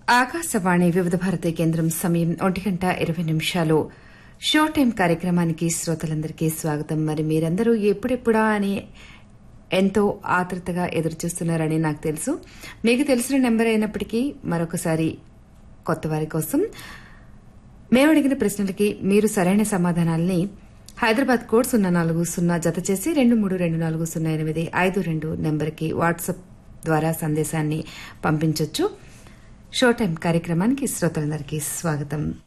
ఆకాశవాణి వివిధ భారతి కేంద్రం సమయం ఒంటి గంట ఇరవై నిమిషాలు షో టైం కార్యక్రమానికి శ్రోతలందరికీ స్వాగతం మరి మీరందరూ ఎప్పుడెప్పుడా అని ఎంతో ఆతృతగా ఎదురుచూస్తున్నారని నాకు తెలుసు మీకు తెలిసిన నెంబర్ అయినప్పటికీ మరొకసారి కొత్త వారి కోసం మేము అడిగిన ప్రశ్నలకి మీరు సరైన సమాధానాల్ని హైదరాబాద్ కోడ్ సున్నా నాలుగు సున్నా జత చేసి రెండు మూడు రెండు నాలుగు సున్నా ఎనిమిది ఐదు రెండు నెంబర్కి వాట్సాప్ ద్వారా సందేశాన్ని పంపించవచ్చు షో టైం కార్యక్రమానికి శ్రోతలందరికీ స్వాగతం